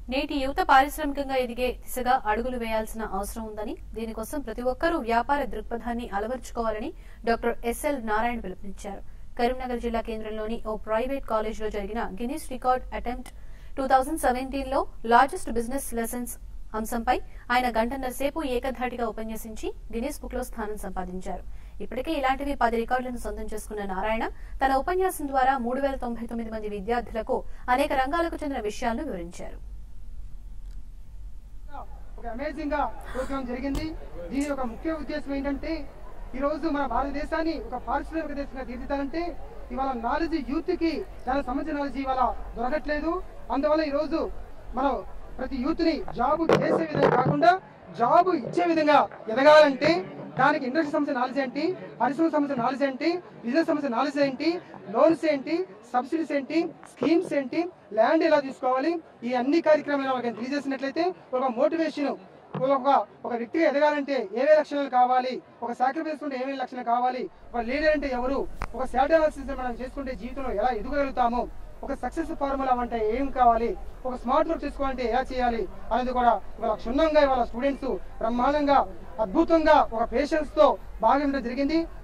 నేటి యువత పారిశ్రామికంగా ఎదిగే దిశగా అడుగులు వేయాల్సిన అవసరం ఉందని దీనికోసం ప్రతి ఒక్కరూ వ్యాపార దృక్పథాన్ని అలవర్చుకోవాలని డాక్టర్ ఎస్ఎల్ నారాయణ పిలుపునిచ్చారు కరీంనగర్ జిల్లా కేంద్రంలోని ఓ ప్రైవేట్ కాలేజీలో జరిగిన Guinness record attempt two thousand seventeen లో లార్జెస్ట్ బిజినెస్ లెసన్స్ అంశంపై ఆయన గంటన్నర సేపు ఏకధాటిగా ఉపన్యసించి గిన్నిస్ బుక్ లో స్థానం సంపాదించారు ఇప్పటికే ఇలాంటివి పది రికార్డులను సొంతం చేసుకున్న నారాయణ తన ఉపన్యాసం ద్వారా మూడు వేల తొంభై తొమ్మిది మంది విద్యార్థులకు అనేక రంగాలకు చెందిన విషయాలను వివరించారు ఒక అమేజింగ్ గా ప్రోగ్రామ్ జరిగింది దీని యొక్క ముఖ్య ఉద్దేశం ఏంటంటే ఈ రోజు మన భారతదేశాన్ని ఒక పారిశ్రామిక దేశంగా తీర్చిదాలంటే ఇవాళ నాలెడ్జ్ యూత్ కి చాలా సంబంధించిన నాలెడ్జ్ ఇవాళ దొరకట్లేదు అందువల్ల ఈ రోజు మనం ప్రతి యూత్ ని జాబ్ చేసే విధంగా కాకుండా జాబ్ ఇచ్చే విధంగా ఎదగాలంటే దానికి ఇండస్ట్రీ సంబంధించిన నాలెడ్జ్ ఏంటి పరిశ్రమ సంబంధించిన నాలెడ్జ్ ఏంటి బిజినెస్ సంబంధించిన నాలెడ్జ్ ఏంటి లోన్స్ ఏంటి సబ్సిడీస్ ఏంటి స్కీమ్స్ ఏంటి ల్యాండ్ ఎలా తీసుకోవాలి ఈ అన్ని కార్యక్రమాలు వాళ్ళకి తెలియజేసినట్లయితే ఒక మోటివేషన్ ఒక ఒక వ్యక్తిగా ఎదగాలంటే ఏవే లక్షణాలు కావాలి ఒక సాక్రిఫైస్ ఉంటే ఏమేమి లక్షణాలు కావాలి ఒక లీడర్ అంటే ఎవరు ఒక శాట్ అనాలిసిస్ మనం చేసుకుంటే జీవితంలో ఎలా ఎదగలుగుతాము ఒక సక్సెస్ ఫార్ములా అంటే ఏం కావాలి ఒక స్మార్ట్ వర్క్ చేసుకోవాలంటే ఎలా చేయాలి అనేది కూడా ఇవాళ క్షుణ్ణంగా ఇవాళ స్టూడెంట్స్ బ్రహ్మాండంగా అద్భుతంగా ఒక పేషెన్స్ తో భాగం జరిగింది